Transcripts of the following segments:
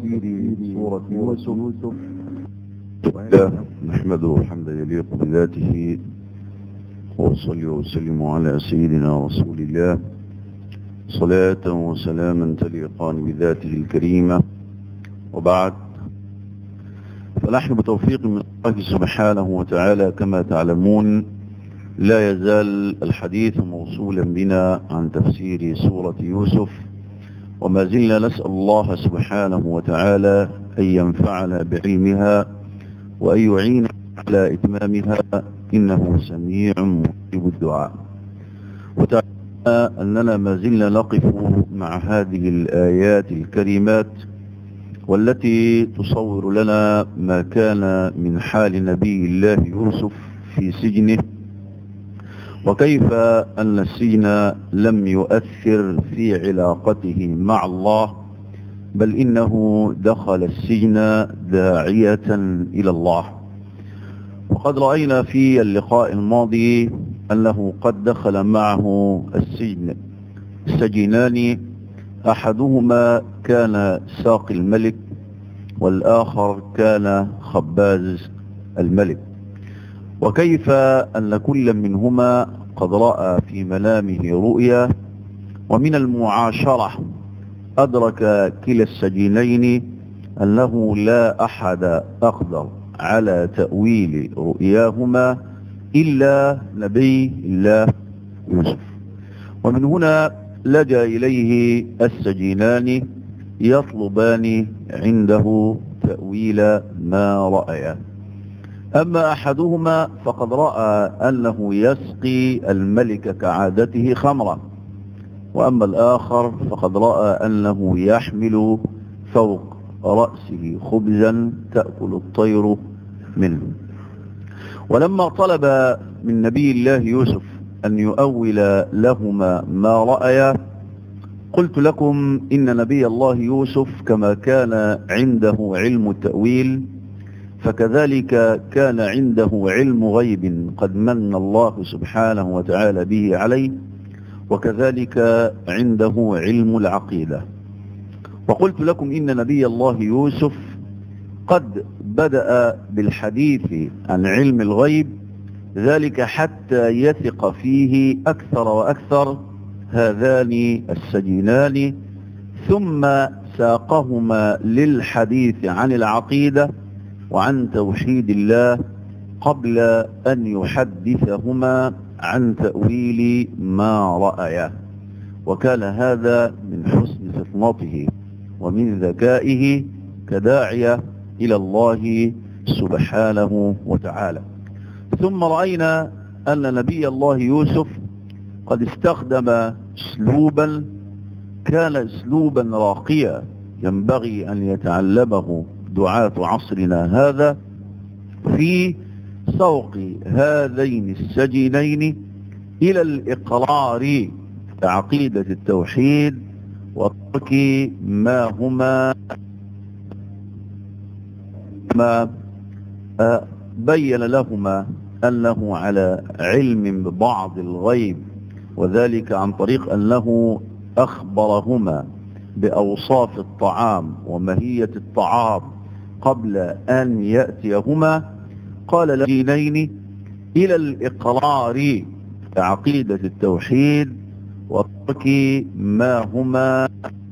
تفسير سورة يوسف الله نحمده حمدا يليق بذاته وصلي وسلم على سيدنا رسول الله صلاة وسلاما تليقان بذاته الكريمة وبعد فنحن بتوفيق من الله سبحانه وتعالى كما تعلمون لا يزال الحديث موصولا بنا عن تفسير سورة يوسف وما زلنا نسأل الله سبحانه وتعالى أن ينفعنا بعلمها وأن يعين على إتمامها إنه سميع مجيب الدعاء وتعالى أننا ما زلنا نقف مع هذه الآيات الكريمات والتي تصور لنا ما كان من حال نبي الله يوسف في سجنه وكيف أن السجن لم يؤثر في علاقته مع الله بل إنه دخل السجن داعية إلى الله وقد رأينا في اللقاء الماضي أنه قد دخل معه السجن السجنان أحدهما كان ساق الملك والآخر كان خباز الملك وكيف أن كل منهما قد رأى في منامه رؤيا ومن المعاشرة أدرك كلا السجينين أنه لا أحد أقدر على تأويل رؤياهما إلا نبي الله يوسف ومن هنا لجأ إليه السجينان يطلبان عنده تأويل ما رأيا أما أحدهما فقد رأى أنه يسقي الملك كعادته خمرا وأما الآخر فقد رأى أنه يحمل فوق رأسه خبزا تأكل الطير منه ولما طلب من نبي الله يوسف أن يؤول لهما ما رأيا قلت لكم إن نبي الله يوسف كما كان عنده علم التأويل فكذلك كان عنده علم غيب قد من الله سبحانه وتعالى به عليه وكذلك عنده علم العقيدة وقلت لكم إن نبي الله يوسف قد بدأ بالحديث عن علم الغيب ذلك حتى يثق فيه أكثر وأكثر هذان السجينان ثم ساقهما للحديث عن العقيدة وعن توحيد الله قبل أن يحدثهما عن تأويل ما رأيه وكان هذا من حسن فطنته ومن ذكائه كداعية إلى الله سبحانه وتعالى ثم رأينا أن نبي الله يوسف قد استخدم اسلوبا كان اسلوبا راقيا ينبغي أن يتعلمه دعاة عصرنا هذا في سوق هذين السجينين إلى الإقرار بعقيدة التوحيد وترك ما هما ما بين لهما أنه على علم ببعض الغيب وذلك عن طريق أنه أخبرهما بأوصاف الطعام ومهية الطعام قبل أن يأتيهما قال لجينين إلى الإقرار بعقيدة التوحيد وترك ما هما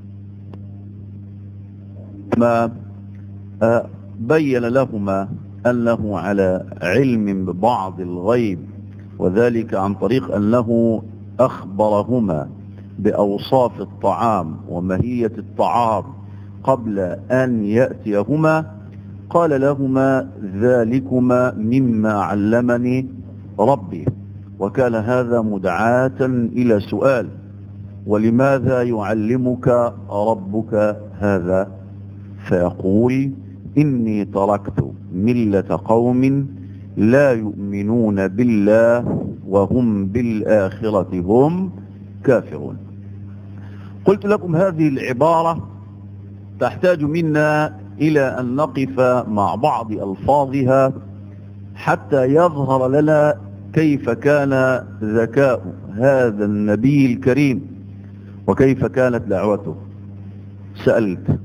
ما بين لهما أنه على علم ببعض الغيب وذلك عن طريق أنه أخبرهما بأوصاف الطعام ومهية الطعام قبل أن يأتيهما قال لهما ذلكما مما علمني ربي وكان هذا مدعاة إلى سؤال ولماذا يعلمك ربك هذا فيقول إني تركت ملة قوم لا يؤمنون بالله وهم بالآخرة هم كافرون قلت لكم هذه العبارة تحتاج منا إلى أن نقف مع بعض ألفاظها حتى يظهر لنا كيف كان ذكاء هذا النبي الكريم وكيف كانت دعوته سألت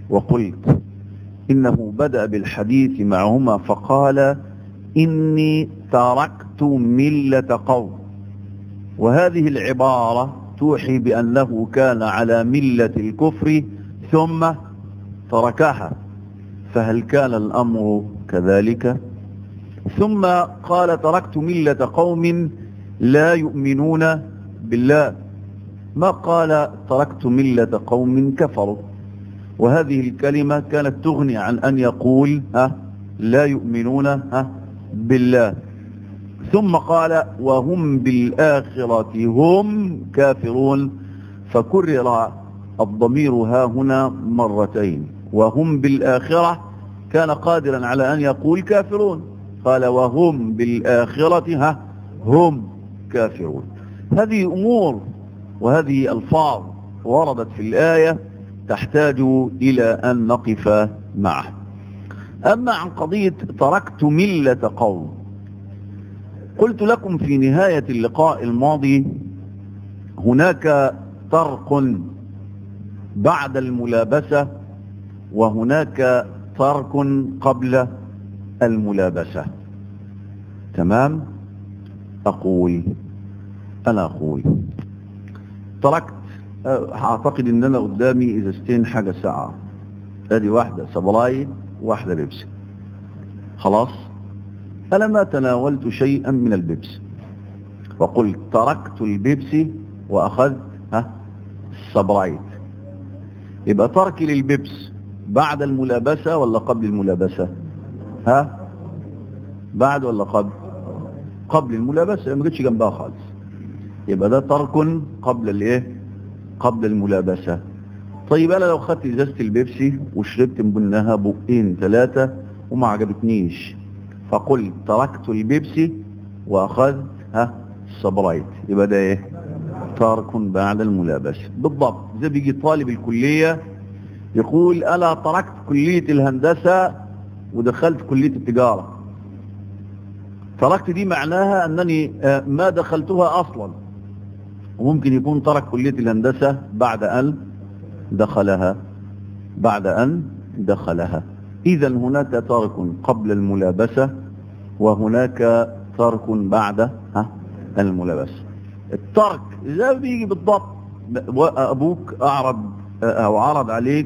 وقلت إنه بدأ بالحديث معهما فقال إني تركت ملة قوم وهذه العبارة توحي بأنه كان على ملة الكفر ثم تركها فهل كان الأمر كذلك ثم قال تركت ملة قوم لا يؤمنون بالله ما قال تركت ملة قوم كفروا وهذه الكلمة كانت تغني عن أن يقول ها لا يؤمنون ها بالله ثم قال وهم بالآخرة هم كافرون فكرر الضمير ها هنا مرتين وهم بالآخرة كان قادرا على أن يقول كافرون قال وهم بالآخرة ها هم كافرون هذه أمور وهذه ألفاظ وردت في الآية تحتاج إلى أن نقف معه أما عن قضية تركت ملة قوم قلت لكم في نهاية اللقاء الماضي هناك فرق بعد الملابسة وهناك ترك قبل الملابسة تمام أقول أنا أقول تركت أعتقد أن أنا قدامي إزازتين حاجة ساعة هذه واحدة سبراي واحدة بيبسي خلاص أنا ما تناولت شيئا من البيبسي وقلت تركت البيبسي وأخذت ها السبرايت يبقى تركي للبيبس بعد الملابسة ولا قبل الملابسة ها بعد ولا قبل قبل الملابسة ما جتش جنبها خالص يبقى ده ترك قبل الايه قبل الملابسة طيب انا لو خدت ازازة البيبسي وشربت منها بقين ثلاثة وما عجبتنيش فقلت تركت البيبسي واخذت ها السبرايت يبقى ده ايه ترك بعد الملابسة بالضبط زي بيجي طالب الكلية يقول انا تركت كلية الهندسة ودخلت كلية التجارة تركت دي معناها انني ما دخلتها اصلا وممكن يكون ترك كلية الهندسة بعد ان دخلها بعد ان دخلها اذا هناك ترك قبل الملابسة وهناك ترك بعد ها الملابسة الترك زي بيجي بالضبط ابوك اعرض او عرض عليك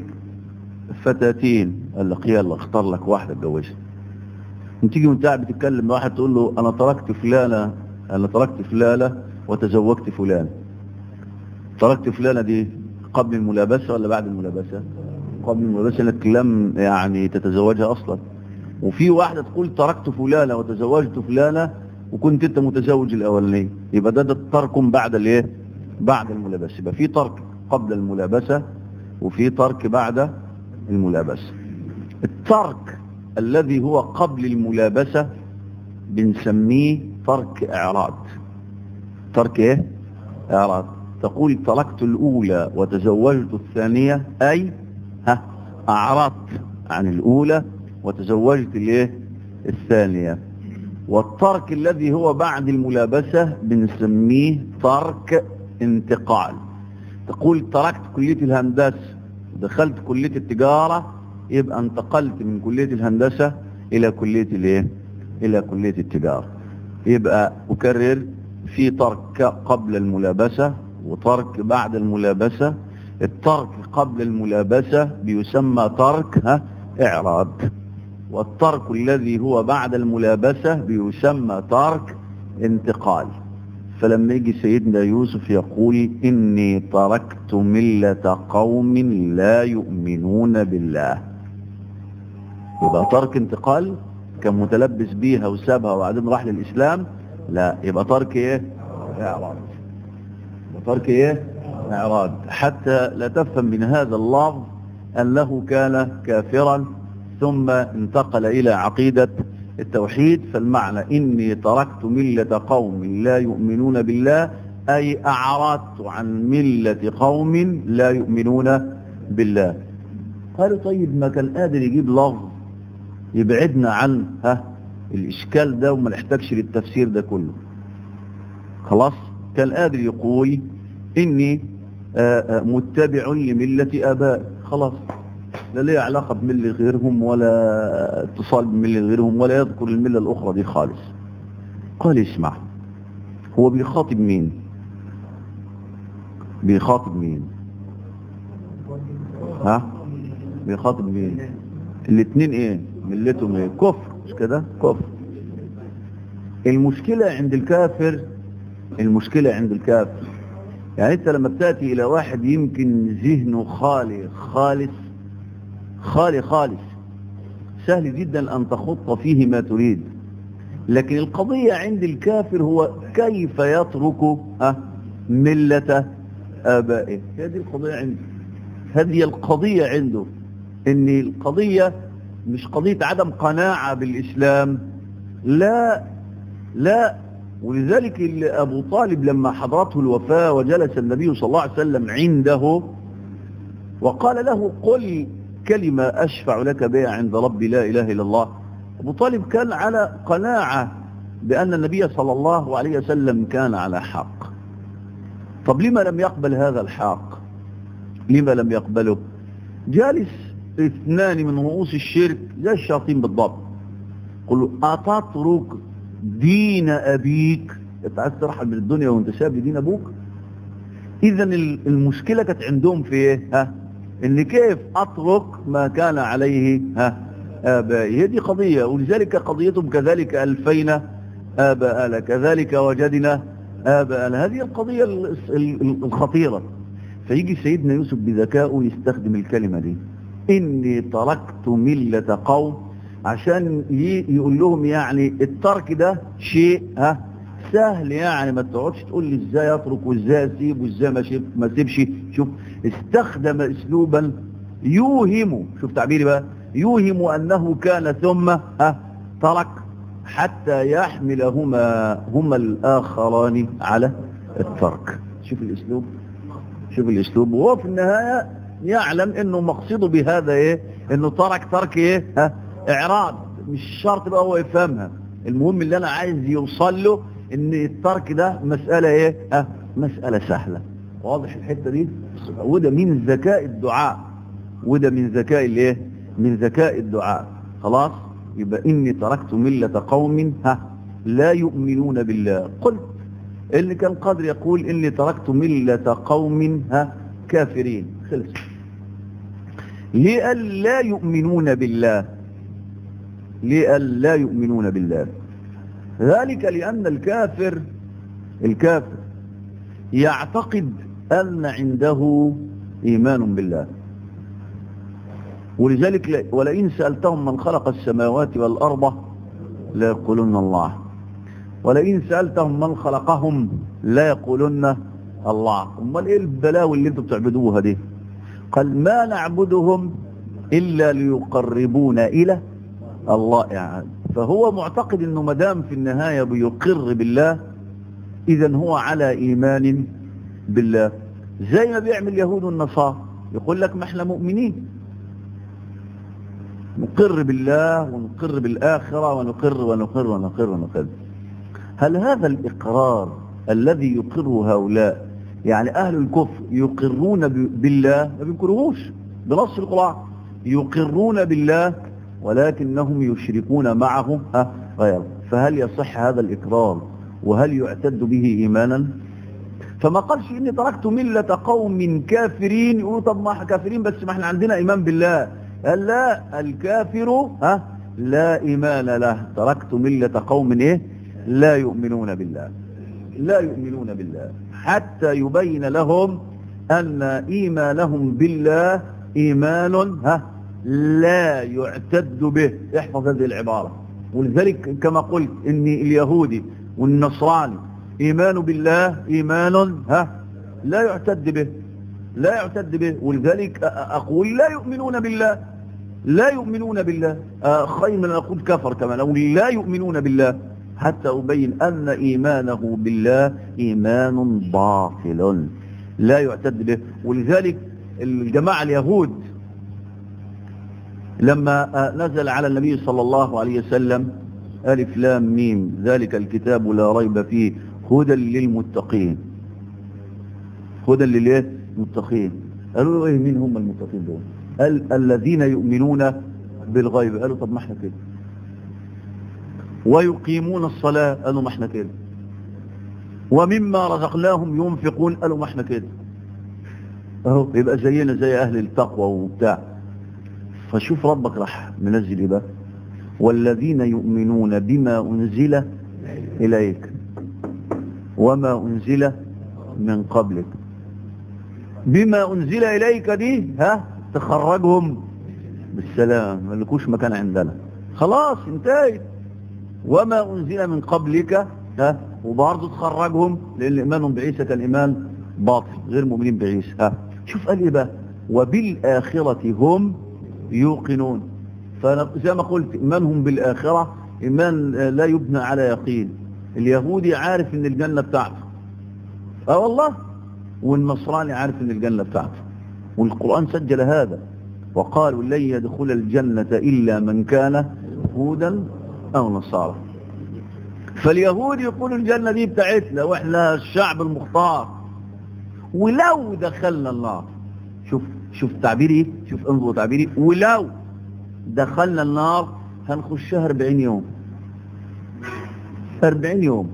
فتاتين قال لك يلا اختار لك واحدة اتجوزها تيجي وانت قاعد بتتكلم مع واحد تقول له انا تركت فلانة انا تركت فلانة وتزوجت فلان تركت فلانة دي قبل الملابسة ولا بعد الملابسة قبل الملابسة انك لم يعني تتزوجها اصلا وفي واحدة تقول تركت فلانة وتزوجت فلانة وكنت انت متزوج الاولاني يبقى ده, ده ترك بعد الايه بعد الملابسة يبقى في ترك قبل الملابسة وفي ترك بعد الملابسة الترك الذي هو قبل الملابسة بنسميه ترك اعراض ترك ايه اعراض تقول تركت الاولى وتزوجت الثانية اي ها اعرضت عن الاولى وتزوجت الايه الثانية والترك الذي هو بعد الملابسة بنسميه ترك انتقال تقول تركت كلية الهندسة دخلت كلية التجارة يبقى انتقلت من كلية الهندسة الى كلية الايه الى كلية التجارة يبقى اكرر في ترك قبل الملابسة وترك بعد الملابسة الترك قبل الملابسة بيسمى ترك ها اعراض والترك الذي هو بعد الملابسة بيسمى ترك انتقال فلما يجي سيدنا يوسف يقول إني تركت ملة قوم لا يؤمنون بالله يبقى ترك انتقال كان متلبس بيها وسابها وبعدين راح للإسلام لا يبقى ترك ايه اعراض ترك ايه اعراض حتى لا تفهم من هذا اللفظ أنه كان كافرا ثم انتقل إلى عقيدة التوحيد فالمعنى إني تركت ملة قوم لا يؤمنون بالله أي أعرضت عن ملة قوم لا يؤمنون بالله قالوا طيب ما كان قادر يجيب لفظ يبعدنا عن ها الإشكال ده وما نحتاجش للتفسير ده كله خلاص كان قادر يقول إني آآ آآ متبع لملة آباء خلاص لا ليه علاقة بملة غيرهم ولا اتصال بملة غيرهم ولا يذكر الملة الأخرى دي خالص قال اسمع هو بيخاطب مين بيخاطب مين ها بيخاطب مين الاثنين ايه ملتهم ايه كفر مش كده كفر المشكلة عند الكافر المشكلة عند الكافر يعني انت لما بتأتي الى واحد يمكن ذهنه خالي خالص خالي خالص سهل جدا ان تخط فيه ما تريد لكن القضية عند الكافر هو كيف يترك أه ملة آبائه هذه القضية عنده هذه القضية عنده ان القضية مش قضية عدم قناعة بالإسلام لا لا ولذلك أبو طالب لما حضرته الوفاة وجلس النبي صلى الله عليه وسلم عنده وقال له قل كلمة أشفع لك بها عند ربي لا إله إلا الله أبو طالب كان على قناعة بأن النبي صلى الله عليه وسلم كان على حق طب لما لم يقبل هذا الحق لما لم يقبله جالس اثنان من رؤوس الشرك زي الشياطين بالضبط قل أتترك دين أبيك انت عايز ترحل من الدنيا وانت ساب دين أبوك إذا المشكلة كانت عندهم في ايه ها ان كيف أترك ما كان عليه ها آبائي هي دي قضية ولذلك قضيتهم كذلك ألفينا آباءنا كذلك وجدنا آباءنا هذه القضية الخطيرة فيجي سيدنا يوسف بذكائه يستخدم الكلمة دي إني تركت ملة قوم عشان يقول لهم يعني الترك ده شيء ها سهل يعني ما تقعدش تقول لي ازاي اترك وازاي اسيب وازاي ما ما اسيبش شوف استخدم اسلوبا يوهم شوف تعبيري بقى يوهم انه كان ثم ها ترك حتى يحملهما هما الاخران على الترك شوف الاسلوب شوف الاسلوب وهو في النهايه يعلم انه مقصده بهذا ايه انه ترك ترك ايه ها اعراض مش شرط بقى هو يفهمها المهم اللي انا عايز يوصل له ان الترك ده مسألة ايه اه مسألة سهلة واضح الحتة دي وده من ذكاء الدعاء وده من ذكاء الايه من ذكاء الدعاء خلاص يبقى اني تركت ملة قوم ها لا يؤمنون بالله قلت اللي كان قادر يقول اني تركت ملة قوم ها كافرين خلص ليه قال لا يؤمنون بالله ليه قال لا يؤمنون بالله ذلك لأن الكافر الكافر يعتقد أن عنده إيمان بالله ولذلك ولئن سألتهم من خلق السماوات والأرض لا يقولون الله ولئن سألتهم من خلقهم لا يقولون الله امال ايه البلاوي اللي انتم بتعبدوها دي قال ما نعبدهم إلا ليقربونا إلى الله يعني فهو معتقد انه مدام في النهاية بيقر بالله اذا هو على ايمان بالله زي ما بيعمل اليهود والنصارى يقول لك ما احنا مؤمنين نقر بالله ونقر بالآخرة ونقر ونقر ونقر ونقر هل هذا الإقرار الذي يقر هؤلاء يعني أهل الكفر يقرون بالله ما بينكروهوش بنص القرآن يقرون بالله ولكنهم يشركون معه غيره فهل يصح هذا الإقرار وهل يعتد به إيمانا فما قالش إني تركت ملة قوم كافرين يقولوا طب ما كافرين بس ما احنا عندنا إيمان بالله قال لا الكافر ها لا إيمان له تركت ملة قوم إيه لا يؤمنون بالله لا يؤمنون بالله حتى يبين لهم أن إيمانهم بالله إيمان ها لا يعتد به احفظ هذه العبارة ولذلك كما قلت ان اليهودي والنصراني ايمان بالله ايمان ها لا يعتد به لا يعتد به ولذلك اقول لا يؤمنون بالله لا يؤمنون بالله خير من ان اقول كفر كمان اقول لا يؤمنون بالله حتى ابين ان ايمانه بالله ايمان باطل لا يعتد به ولذلك الجماعة اليهود لما نزل على النبي صلى الله عليه وسلم ألف لام ميم ذلك الكتاب لا ريب فيه هدى للمتقين هدى للمتقين قالوا له ايه مين هم المتقين دول قال الذين يؤمنون بالغيب قالوا طب ما احنا كده ويقيمون الصلاة قالوا ما احنا كده ومما رزقناهم ينفقون قالوا ما احنا كده اهو يبقى زينا زي اهل التقوى وبتاع فشوف ربك راح منزل ايه بقى والذين يؤمنون بما انزل اليك وما انزل من قبلك بما انزل اليك دي ها تخرجهم بالسلام ما لكوش مكان عندنا خلاص انتهت وما انزل من قبلك ها وبرضه تخرجهم لان ايمانهم بعيسى كان ايمان باطل غير مؤمنين بعيسى ها شوف قال ايه بقى وبالاخره هم يوقنون فزي ما قلت ايمانهم بالاخره ايمان لا يبنى على يقين اليهودي عارف ان الجنه بتاعته اه والله والنصراني عارف ان الجنه بتاعته والقران سجل هذا وقالوا لن يدخل الجنه الا من كان هودا او نصارى فاليهود يقولوا الجنة دي بتاعتنا واحنا الشعب المختار ولو دخلنا النار شوف شوف تعبيري شوف انظروا تعبيري ولو دخلنا النار هنخشها 40 يوم 40 يوم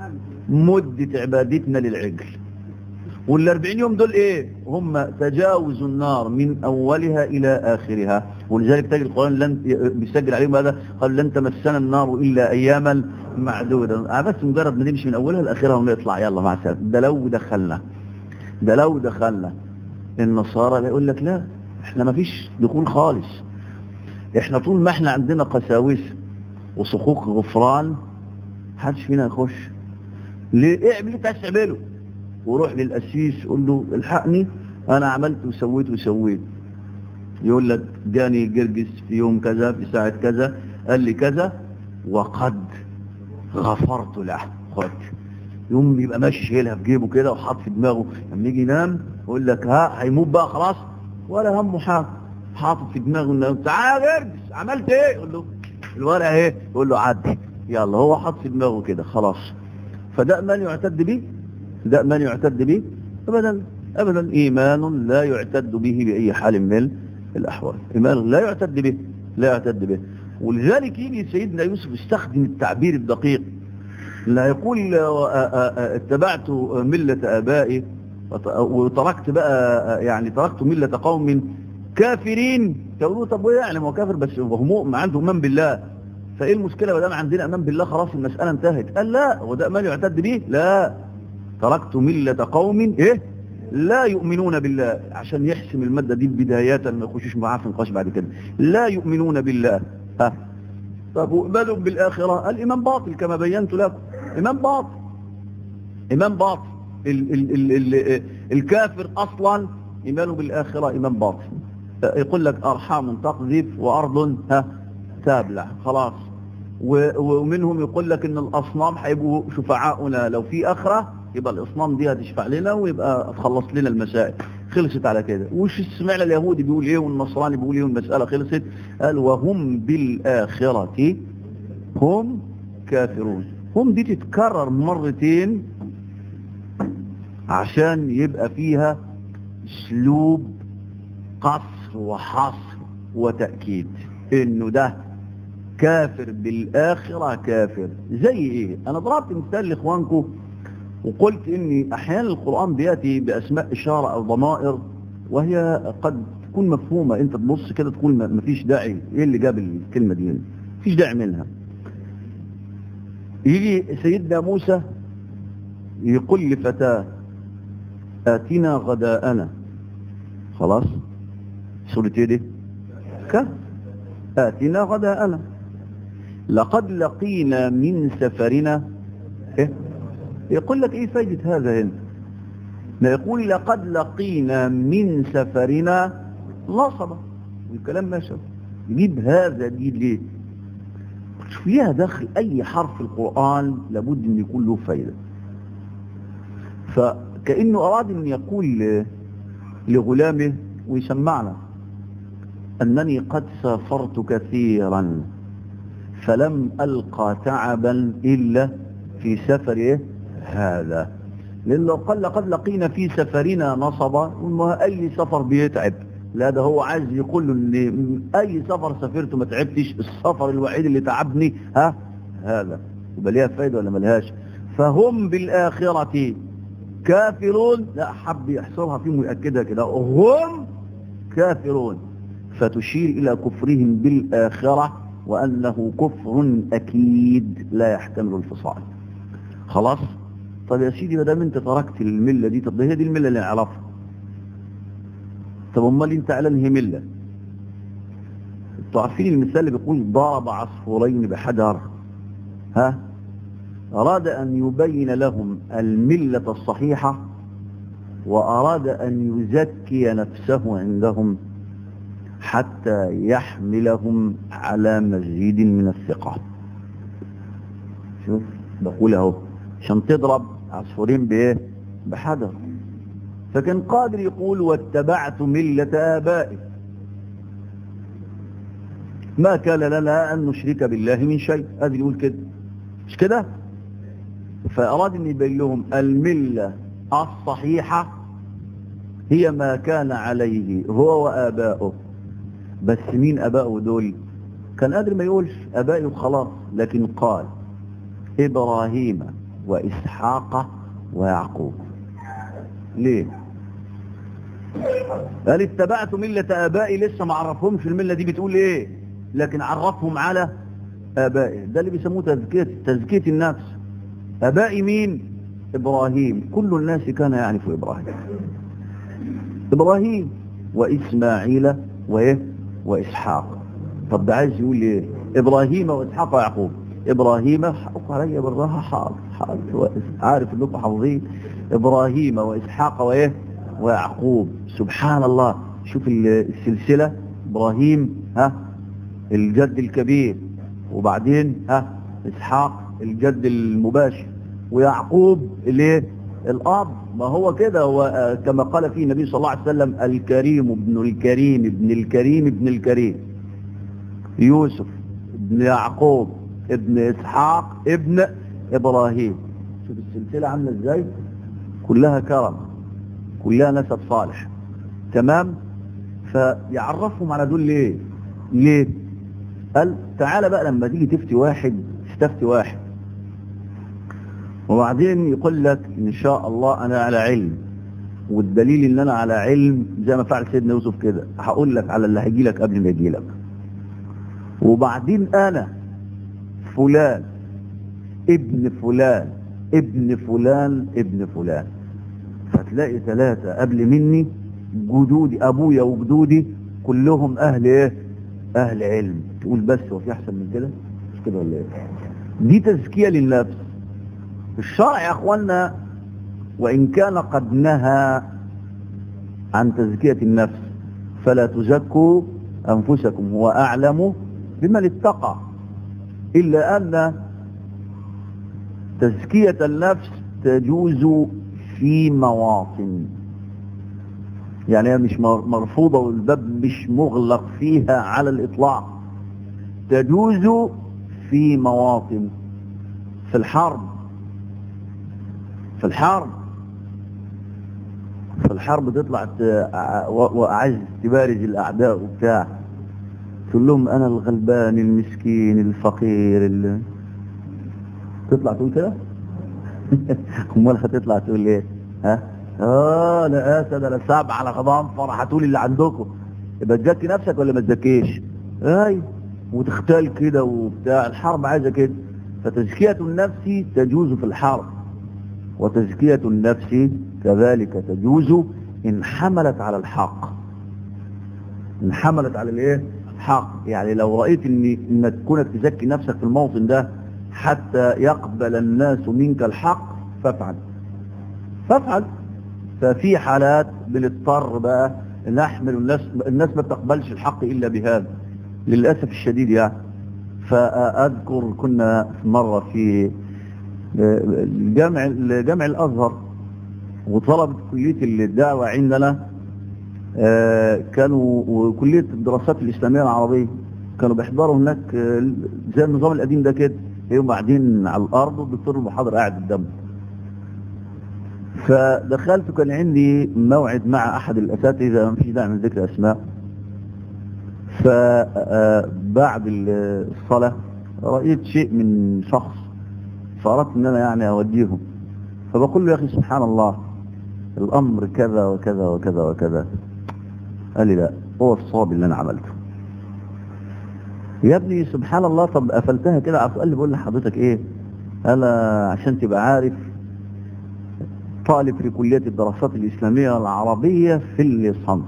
مدة عبادتنا للعجل وال 40 يوم دول ايه هم تجاوز النار من اولها الى اخرها ولذلك تجد القرآن لن بيسجل عليهم هذا قال لن تمسنا النار الا اياما معدودة بس مجرد ما نمشي من اولها لاخرها ونطلع يلا مع السلامه ده لو دخلنا ده لو دخلنا النصارى يقول لك لا احنا ما فيش دخول خالص احنا طول ما احنا عندنا قساوسه وصكوك غفران محدش فينا يخش ليه اعمل اللي عايز تعمله وروح للقسيس قول له الحقني انا عملت وسويت وسويت يقول لك جاني جرجس في يوم كذا في ساعة كذا قال لي كذا وقد غفرت له خد يوم يبقى ماشي شايلها في جيبه كده وحاط في دماغه لما يجي ينام يقول لك ها هيموت بقى خلاص ولا همه حاجه حاطط في دماغه انه تعالى يا جرجس عملت ايه يقول له الورقه اهي يقول له عدي يلا هو حاط في دماغه كده خلاص فده من يعتد به ده من يعتد به ابدا ابدا ايمان لا يعتد به باي حال من الاحوال ايمان لا يعتد به لا يعتد به ولذلك يجي سيدنا يوسف يستخدم التعبير الدقيق لا يقول اتبعت ملة ابائي وتركت بقى يعني تركت ملة قوم كافرين تقولوا طب وإيه يعني هو كافر بس هو مؤمن عنده ايمان بالله فايه المشكله ما دام عندنا ايمان بالله خلاص المساله انتهت قال لا هو ده ايمان يعتد به لا تركت ملة قوم ايه لا يؤمنون بالله عشان يحسم المادة دي بداية ما يخشوش معاه في نقاش بعد كده لا يؤمنون بالله ها طب وقبلوا بالآخرة الإيمان باطل كما بينت لكم إيمان باطل إيمان باطل ال ال ال ال الكافر أصلا إيمانه بالآخرة إيمان باطل يقول لك أرحام تقذف وأرض ها تابلع خلاص ومنهم يقول لك ان الاصنام هيبقوا شفعاؤنا لو في اخره يبقى الاصنام دي هتشفع لنا ويبقى تخلص لنا المسائل خلصت على كده وش سمعنا اليهودي بيقول ايه والنصراني بيقول ايه والمساله خلصت قال وهم بالاخره هم كافرون هم دي تتكرر مرتين عشان يبقى فيها اسلوب قصر وحصر وتاكيد انه ده كافر بالآخرة كافر زي ايه انا ضربت مثال لاخوانكم وقلت اني احيانا القرآن بيأتي باسماء اشارة او ضمائر وهي قد تكون مفهومة انت تبص كده تقول ما فيش داعي ايه اللي جاب الكلمة دي فيش داعي منها يجي سيدنا موسى يقول لفتاه آتنا غداءنا خلاص سورة ايه دي كهف آتنا غداءنا لقد لقينا من سفرنا إيه؟ يقول لك ايه فايدة هذا هنا لا يقول لقد لقينا من سفرنا نصبا الكلام ماشي يجيب هذا دي ليه فيها دخل اي حرف في القرآن لابد ان يكون له فايدة فكأنه اراد ان يقول لغلامه ويسمعنا أنني قد سافرت كثيرا فلم ألقى تعبا إلا في سفر هذا لأن لو قال لقد لقينا في سفرنا نصبا أي سفر بيتعب لا ده هو عايز يقول له ان اي سفر سافرته ما تعبتش السفر الوحيد اللي تعبني ها هذا يبقى ليها فايده ولا ملهاش فهم بالاخره كافرون لا حب يحصرها فيهم ويأكدها كده هم كافرون فتشير إلى كفرهم بالآخرة وأنه كفر أكيد لا يحتمل الفصال خلاص طب يا سيدي ما دام انت تركت الملة دي طب ده هي دي الملة اللي نعرفها طب امال انت على انهي ملة انتوا عارفين المثال اللي بيقول ضرب عصفورين بحجر ها أراد أن يبين لهم الملة الصحيحة وأراد أن يزكي نفسه عندهم حتى يحملهم على مزيد من الثقة شوف بقول اهو عشان تضرب عصفورين بايه بحجر فكان قادر يقول واتبعت ملة آبائي ما كان لنا أن نشرك بالله من شيء هذا يقول كده مش كده فأراد أن يبين لهم الملة الصحيحة هي ما كان عليه هو وآباؤه بس مين أباؤه دول كان قادر ما يقولش أبائي وخلاص لكن قال إبراهيم وإسحاق ويعقوب ليه قال اتبعت ملة آبائي لسه ما عرفهمش الملة دي بتقول ايه لكن عرفهم على آبائي ده اللي بيسموه تزكية, تزكية النفس آبائي مين إبراهيم كل الناس كان يعرف إبراهيم إبراهيم وإسماعيل وإيه وإسحاق طب ده عايز يقول ايه إبراهيم وإسحاق ويعقوب إبراهيم حقق علي بالراحة حاضر حاضر عارف انكم حافظين إبراهيم وإسحاق وإيه ويعقوب سبحان الله شوف السلسلة إبراهيم ها الجد الكبير وبعدين ها إسحاق الجد المباشر ويعقوب الايه الأب ما هو كده هو كما قال فيه النبي صلى الله عليه وسلم الكريم ابن الكريم ابن الكريم ابن الكريم يوسف ابن يعقوب ابن إسحاق ابن إبراهيم شوف السلسلة عاملة ازاي كلها كرم كلها نسب صالح تمام فيعرفهم على دول ليه ليه قال تعالى بقى لما تيجي تفتي واحد تستفتي واحد وبعدين يقول لك ان شاء الله انا على علم والدليل ان انا على علم زي ما فعل سيدنا يوسف كده هقول لك على اللي هيجي لك قبل ما يجي لك وبعدين انا فلان ابن فلان ابن فلان ابن فلان فتلاقي ثلاثة قبل مني جدودي ابويا وجدودي كلهم اهل ايه اهل علم تقول بس هو في احسن من كده مش كده ولا ايه دي تزكية للنفس الشرع يا اخوانا وان كان قد نهى عن تزكية النفس فلا تزكوا انفسكم هو اعلم بمن اتقى الا ان تزكية النفس تجوز في مواطن يعني هي مش مرفوضة والباب مش مغلق فيها على الإطلاق تجوز في مواطن في الحرب في الحرب في الحرب تطلع وعايز تبارز الأعداء وبتاع تقول لهم أنا الغلبان المسكين الفقير اللي تطلع تقول كده امال هتطلع تقول ايه ها اه لا اسد انا سبع على غضنفر هتقول اللي عندكم يبقى تزكي نفسك ولا ما تزكيش اي وتختال كده وبتاع الحرب عايزه كده فتزكيه النفس تجوز في الحرب وتزكيه النفس كذلك تجوز ان حملت على الحق ان حملت على الايه حق يعني لو رايت ان انك كونك تزكي نفسك في الموطن ده حتى يقبل الناس منك الحق فافعل فافعل ففي حالات بنضطر بقى نحمل الناس الناس ما بتقبلش الحق الا بهذا للاسف الشديد يعني فاذكر كنا مرة في جامع جامع الازهر وطلبة كلية الدعوة عندنا كانوا وكلية الدراسات الإسلامية العربية كانوا بيحضروا هناك زي النظام القديم ده كده يوم قاعدين على الارض والدكتور المحاضر قاعد قدامه فدخلت كان عندي موعد مع أحد الأساتذة ما فيش داعي من ذكر أسماء فبعد الصلاة رأيت شيء من شخص فأردت أن أنا يعني أوديهم فبقول له يا أخي سبحان الله الأمر كذا وكذا وكذا وكذا قال لي لا هو الصواب اللي أنا عملته يا ابني سبحان الله طب قفلتها كده على قال لي بقول لحضرتك ايه انا عشان تبقى عارف طالب في كلية الدراسات الإسلامية العربية في الليسانس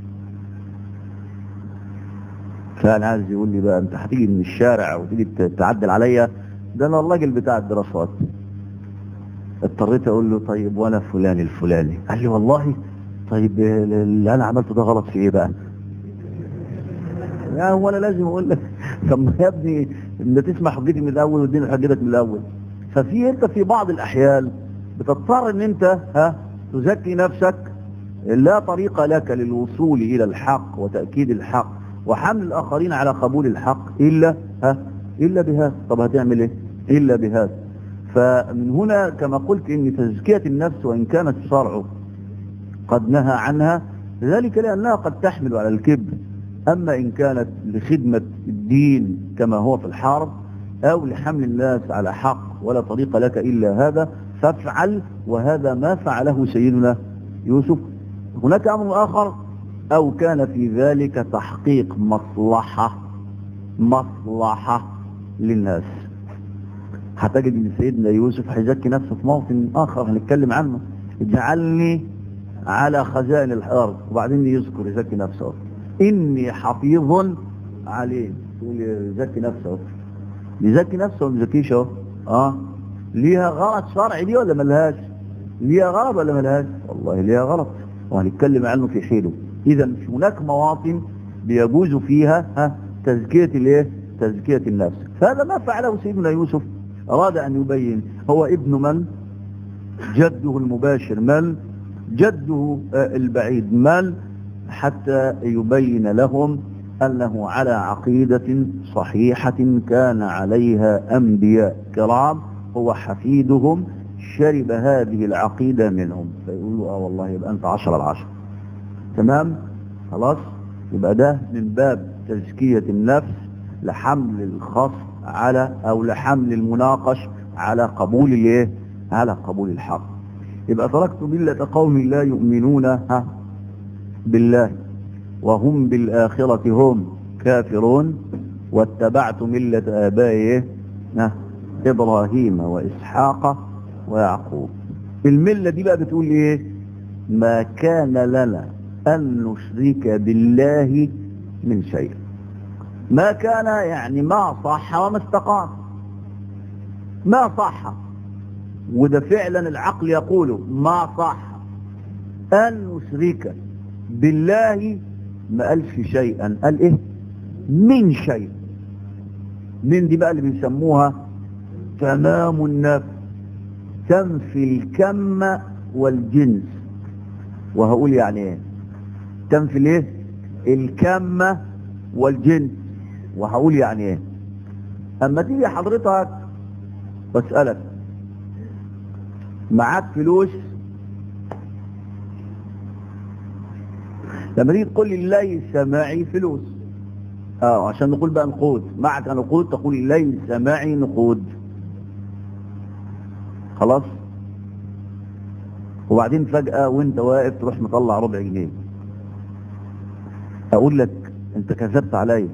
كان عايز يقول لي بقى انت هتيجي من الشارع وتيجي تعدل عليا ده انا الراجل بتاع الدراسات اضطريت اقول له طيب وانا فلان الفلاني قال لي والله طيب اللي انا عملته ده غلط في ايه بقى يا هو انا لازم اقول لك طب ما يا ابني انت تسمع حجتي من الاول واديني حجتك من الاول ففي انت في بعض الاحيان بتضطر ان انت ها تزكي نفسك لا طريق لك للوصول الى الحق وتاكيد الحق وحمل الاخرين على قبول الحق الا ها الا بهذا طب هتعمل ايه الا بهذا فمن هنا كما قلت ان تزكيه النفس وان كانت الشرع قد نهى عنها ذلك لانها قد تحمل على الكبر أما إن كانت لخدمة الدين كما هو في الحرب أو لحمل الناس على حق ولا طريق لك إلا هذا فافعل وهذا ما فعله سيدنا يوسف هناك أمر آخر أو كان في ذلك تحقيق مصلحة مصلحة للناس هتجد ان سيدنا يوسف هيزكي نفسه في موطن آخر هنتكلم عنه اجعلني على خزائن الأرض وبعدين يذكر يزكي نفسه إني حفيظ عليه تقول يزكي نفسه يزكي نفسه ولا يزكيش اهو اه ليها غلط شرعي دي ولا ملهاش ليها غلط ولا ملهاش والله ليها غلط وهنتكلم عنه في حيله اذا هناك مواطن بيجوز فيها ها تزكية الايه تزكية النفس فهذا ما فعله سيدنا يوسف اراد ان يبين هو ابن من جده المباشر من جده البعيد من حتى يبين لهم أنه على عقيدة صحيحة كان عليها أنبياء كرام هو حفيدهم شرب هذه العقيدة منهم فيقولوا آه والله يبقى أنت عشر العشر تمام خلاص يبقى ده من باب تزكية النفس لحمل الخصم على أو لحمل المناقش على قبول الايه على قبول الحق يبقى تركت ملة قوم لا يؤمنون ها بالله وهم بالآخرة هم كافرون واتبعت ملة آبائه إبراهيم وإسحاق ويعقوب الملة دي بقى بتقول إيه ما كان لنا أن نشرك بالله من شيء ما كان يعني ما صح وما استقام ما صح وده فعلا العقل يقول ما صح أن نشرك بالله ما قالش شيئا قال ايه من شيء من دي بقى اللي بنسموها تمام النفس تنفي الكم والجنس وهقول يعني ايه تنفي الايه الكم والجنس وهقول يعني ايه اما تيجي حضرتك بسألك معاك فلوس لما تيجي تقول لي ليس معي فلوس اه عشان نقول بقى نقود معك نقود تقول ليس معي نقود خلاص وبعدين فجأة وانت واقف تروح مطلع ربع جنيه اقول لك انت كذبت عليا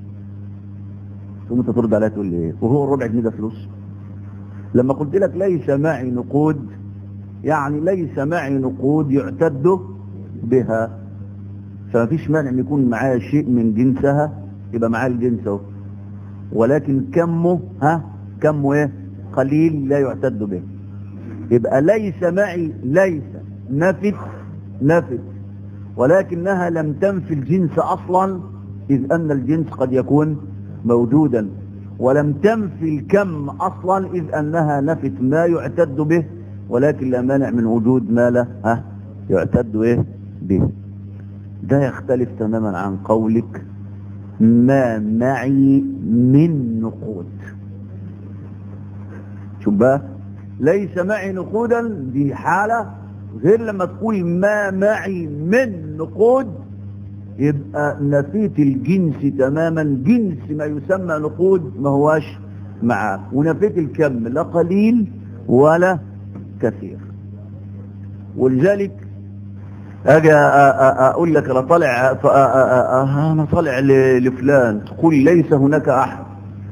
ثم انت ترد عليا تقول لي ايه وهو الربع جنيه ده فلوس لما قلت لك ليس معي نقود يعني ليس معي نقود يعتد بها فما فيش مانع ان يكون معاه شيء من جنسها يبقى معاه الجنس اهو ولكن كمه ها كمه ايه قليل لا يعتد به يبقى ليس معي ليس نفت نفت ولكنها لم تنفي الجنس اصلا اذ ان الجنس قد يكون موجودا ولم تنفي الكم اصلا اذ انها نفت ما يعتد به ولكن لا مانع من وجود ما لا ها يعتد ايه به ده يختلف تماما عن قولك ما معي من نقود شوف بقى ليس معي نقودا دي حالة غير لما تقول ما معي من نقود يبقى نفيت الجنس تماما جنس ما يسمى نقود ما هواش معاه ونفيت الكم لا قليل ولا كثير ولذلك اجي اقول لك انا طالع انا طالع لفلان تقول ليس هناك احد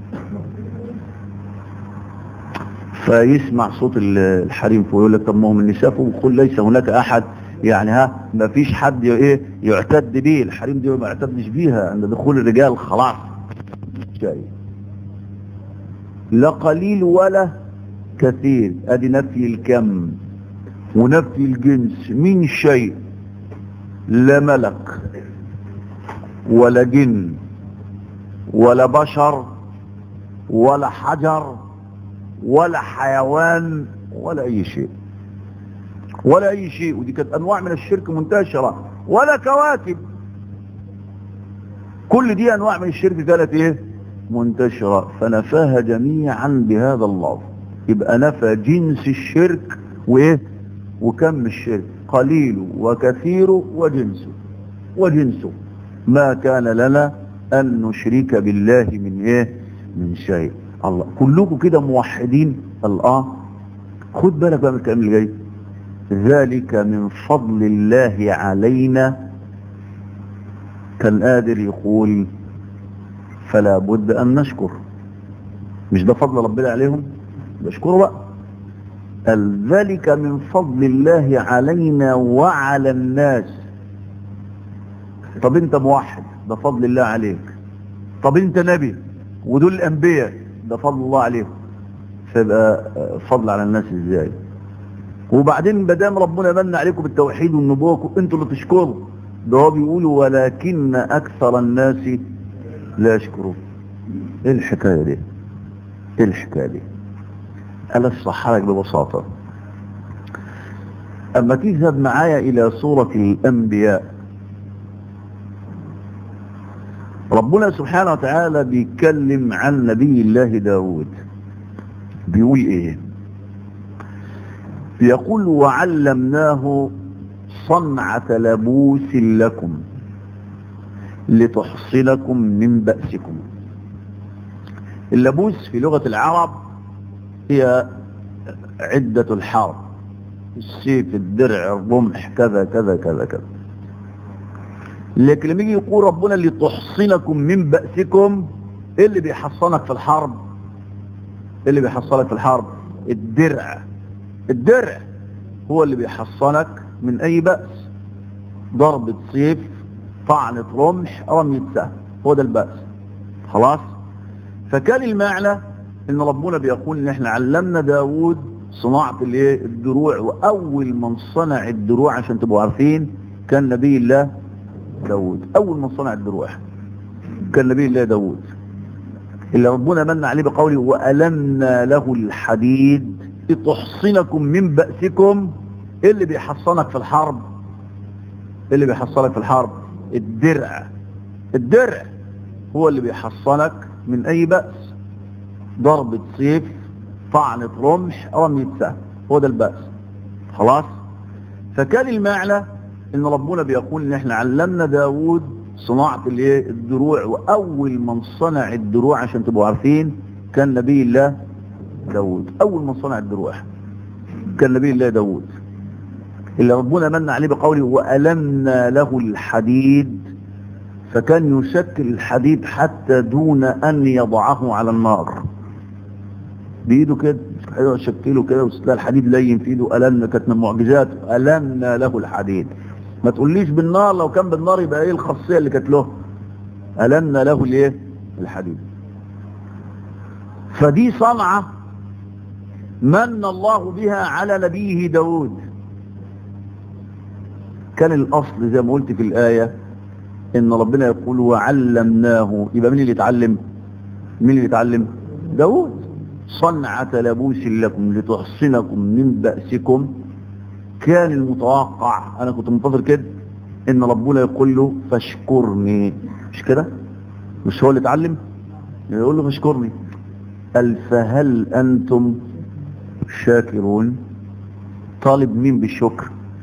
فيسمع صوت الحريم فيقول لك طب ما هو من نسافه ويقول ليس هناك احد يعني ها ما فيش حد ايه يعتد به الحريم دي ما يعتدش بيها عند دخول الرجال خلاص جاي لا قليل ولا كثير ادي نفي الكم ونفي الجنس من شيء لا ملك ولا جن ولا بشر ولا حجر ولا حيوان ولا اي شيء ولا اي شيء ودي كانت انواع من الشرك منتشرة ولا كواكب كل دي انواع من الشرك كانت ايه منتشرة فنفاها جميعا بهذا اللفظ يبقى نفى جنس الشرك وايه وكم الشرك قليل وكثير وجنسه وجنسه ما كان لنا ان نشرك بالله من ايه من شيء الله كلكم كده موحدين الله خد بالك بقى من الكلام اللي جاي ذلك من فضل الله علينا كان قادر يقول فلا بد ان نشكر مش ده فضل ربنا عليهم بشكره بقى قال ذلك من فضل الله علينا وعلى الناس طب انت موحد ده فضل الله عليك طب انت نبي ودول الانبياء ده فضل الله عليهم فيبقى فضل على الناس ازاي وبعدين ما دام ربنا من عليكم بالتوحيد والنبوة انتوا اللي تشكروا ده هو بيقولوا ولكن اكثر الناس لا يشكرون ايه الحكاية دي ايه الحكاية دي انا اشرحها لك ببساطة اما تذهب معايا الى سورة الانبياء ربنا سبحانه وتعالى بيتكلم عن نبي الله داود بيقول ايه بيقول وعلمناه صنعة لبوس لكم لتحصنكم من بأسكم اللبوس في لغة العرب هي عدة الحرب السيف الدرع الرمح كذا كذا كذا كذا لكن لما يجي يقول ربنا اللي تحصنكم من بأسكم ايه اللي بيحصنك في الحرب ايه اللي بيحصنك في الحرب الدرع الدرع هو اللي بيحصنك من اي بأس ضربة سيف طعنة رمح رمية سهم هو ده البأس خلاص فكان المعنى ان ربنا بيقول ان احنا علمنا داود صناعة الايه الدروع واول من صنع الدروع عشان تبقوا عارفين كان نبي الله داود اول من صنع الدروع كان نبي الله داود اللي ربنا من عليه بقوله وألمنا له الحديد لتحصنكم من بأسكم ايه اللي بيحصنك في الحرب ايه اللي بيحصنك في الحرب الدرع الدرع هو اللي بيحصنك من اي بأس ضربة سيف طعنة رمح رمية سهم هو ده البأس خلاص فكان المعنى ان ربنا بيقول ان احنا علمنا داود صناعة الايه الدروع واول من صنع الدروع عشان تبقوا عارفين كان نبي الله داود اول من صنع الدروع كان نبي الله داود اللي ربنا من عليه بقوله وألمنا له الحديد فكان يشكل الحديد حتى دون أن يضعه على النار بإيده كده يشكله كده وتلاقي الحديد لين في ايده ألمنا كانت من معجزاته ألمنا له الحديد ما تقوليش بالنار لو كان بالنار يبقى ايه الخاصية اللي كانت له ألمنا له الايه الحديد فدي صنعة من الله بها على نبيه داود كان الأصل زي ما قلت في الآية إن ربنا يقول وعلمناه يبقى مين اللي يتعلم مين اللي يتعلم داود صنعة لبوس لكم لتحصنكم من بأسكم كان المتوقع أنا كنت منتظر كده إن ربنا يقول له فاشكرني مش كده مش هو اللي اتعلم يقول له فاشكرني قال فهل أنتم شاكرون طالب مين بالشكر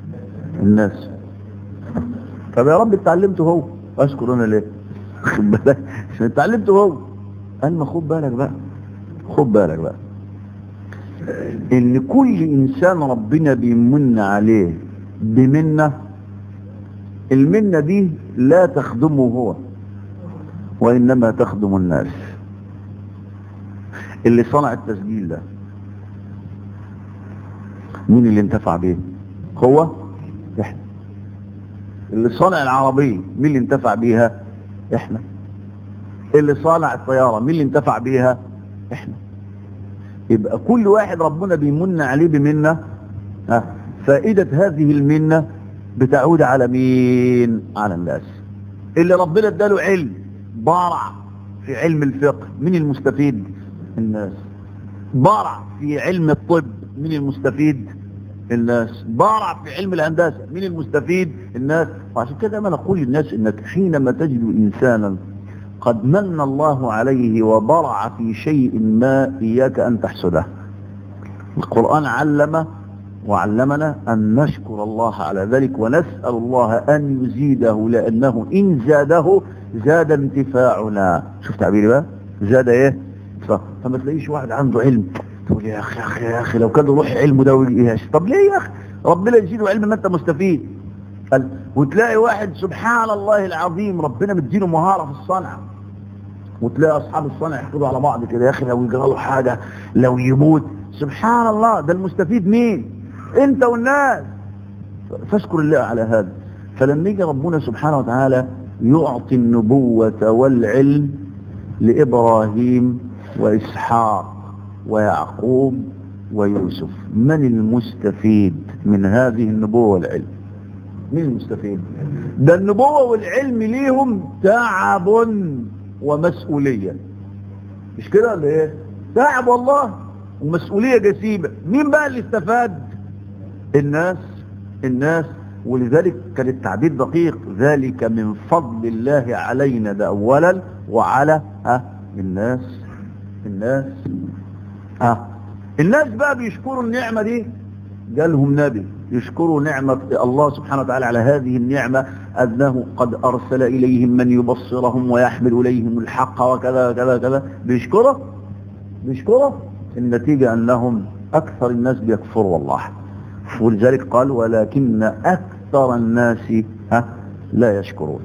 الناس طب يا رب اتعلمته هو اشكر انا ليه خد بالك عشان اتعلمته هو قال ما خد بالك بقى خد بالك بقى ان كل انسان ربنا بيمن عليه بمنه المنه دي لا تخدمه هو وانما تخدم الناس اللي صنع التسجيل ده مين اللي انتفع بيه هو احنا اللي صنع العربية مين اللي انتفع بيها احنا اللي صنع الطيارة مين اللي انتفع بيها احنا يبقى كل واحد ربنا بيمن عليه بمنة ها فائدة هذه المنة بتعود على مين على الناس اللي ربنا اداله علم بارع في علم الفقه مين المستفيد الناس بارع في علم الطب مين المستفيد الناس بارع في علم الهندسة مين المستفيد الناس وعشان كده ما نقول للناس انك حينما تجد انسانا قد من الله عليه وبرع في شيء ما اياك ان تحسده القرآن علم وعلمنا ان نشكر الله على ذلك ونسأل الله ان يزيده لانه ان زاده زاد انتفاعنا شوف تعبيري بقى زاد ايه فما تلاقيش واحد عنده علم تقول يا اخي يا اخي يا اخي لو كان يروح علمه ده ويجيهاش طب ليه يا اخي ربنا يزيده علم ما انت مستفيد قال وتلاقي واحد سبحان الله العظيم ربنا مديله مهارة في الصنعة وتلاقي اصحاب الصنع يحكوا على بعض كده يا اخي لو يجرى له حاجة لو يموت سبحان الله ده المستفيد مين انت والناس فاشكر الله على هذا فلما يجي ربنا سبحانه وتعالى يعطي النبوة والعلم لإبراهيم وإسحاق ويعقوب ويوسف من المستفيد من هذه النبوة والعلم مين المستفيد ده النبوة والعلم ليهم تعب ومسؤولية مش كده ولا ايه تعب والله ومسؤولية جسيمة مين بقى اللي استفاد الناس الناس ولذلك كان التعبير دقيق ذلك من فضل الله علينا ده اولا وعلى ها الناس الناس ها الناس بقى بيشكروا النعمة دي جالهم نبي يشكروا نعمة الله سبحانه وتعالى على هذه النعمة أنه قد أرسل إليهم من يبصرهم ويحمل إليهم الحق وكذا كذا كذا بيشكره بيشكره النتيجة أنهم أكثر الناس بيكفروا الله ولذلك قال ولكن أكثر الناس ها لا يشكرون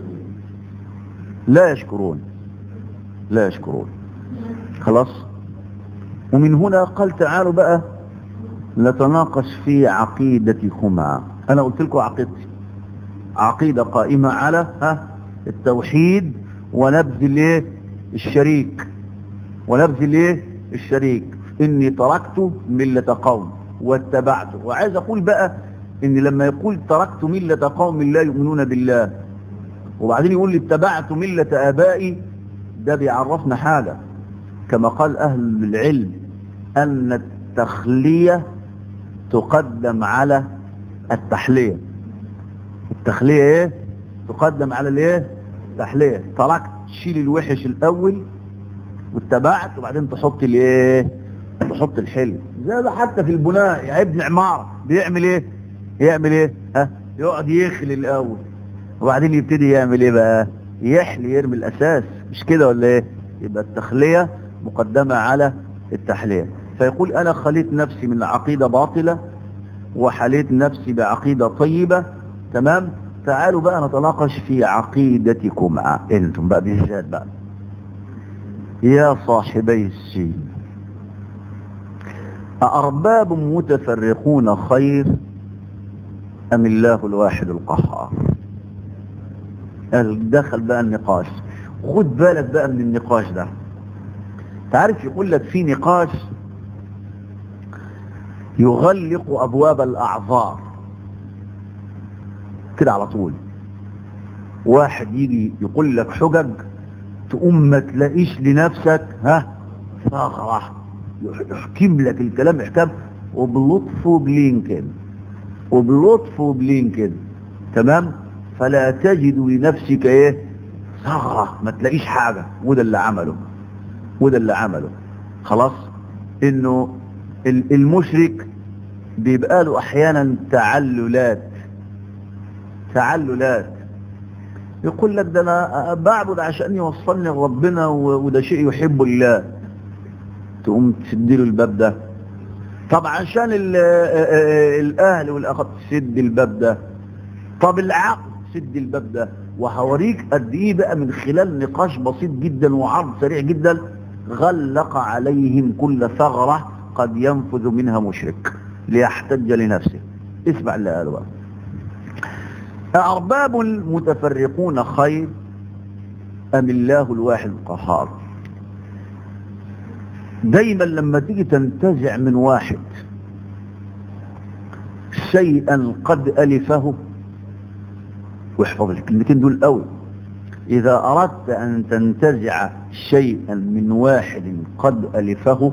لا يشكرون لا يشكرون خلاص ومن هنا قال تعالوا بقى نتناقش في عقيدتكما انا قلت لكم عقيدتي عقيدة قائمة على ها التوحيد ونبذ الايه الشريك ونبذ الايه الشريك اني تركت ملة قوم واتبعته وعايز اقول بقى ان لما يقول تركت ملة قوم لا يؤمنون بالله وبعدين يقول لي اتبعت ملة ابائي ده بيعرفنا حاجة كما قال اهل العلم ان التخلية تقدم على التحلية التخلية ايه تقدم على الايه التحلية تركت تشيل الوحش الاول واتبعت وبعدين تحط الايه تحط الحلو زي ده حتى في البناء يا ابن عمارة بيعمل ايه يعمل ايه ها يقعد يخلي الاول وبعدين يبتدي يعمل ايه بقى يحلي يرمي الاساس مش كده ولا ايه يبقى التخلية مقدمة على التحلية فيقول انا خليت نفسي من عقيدة باطلة وحليت نفسي بعقيدة طيبة تمام تعالوا بقى نتناقش في عقيدتكم انتم بقى بالذات بقى يا صاحبي السين أأرباب متفرقون خير أم الله الواحد القهار دخل بقى النقاش خد بالك بقى من النقاش ده تعرف يقول لك في نقاش يغلق أبواب الأعذار كده على طول واحد يجي يقول لك حجج تقوم ما تلاقيش لنفسك ها ثغرة يحكم لك الكلام احكام وبلطف وبلينكن وبلطف وبلينكن تمام فلا تجد لنفسك ايه ثغرة ما تلاقيش حاجة وده اللي عمله وده اللي عمله خلاص انه المشرك بيبقى له احيانا تعللات تعللات يقول لك ده انا بعبد عشان يوصلني لربنا وده شيء يحبه الله تقوم تسدي له الباب ده طب عشان الاهل والاخوات تسد الباب ده طب العقل سد الباب ده وهوريك قد ايه بقى من خلال نقاش بسيط جدا وعرض سريع جدا غلق عليهم كل ثغرة قد ينفذ منها مشرك ليحتج لنفسه اسمع اللي قاله بقى أأرباب متفرقون خير أم الله الواحد القهار دايما لما تيجي تنتزع من واحد شيئا قد ألفه واحفظ الكلمتين دول قوي إذا أردت أن تنتزع شيئا من واحد قد ألفه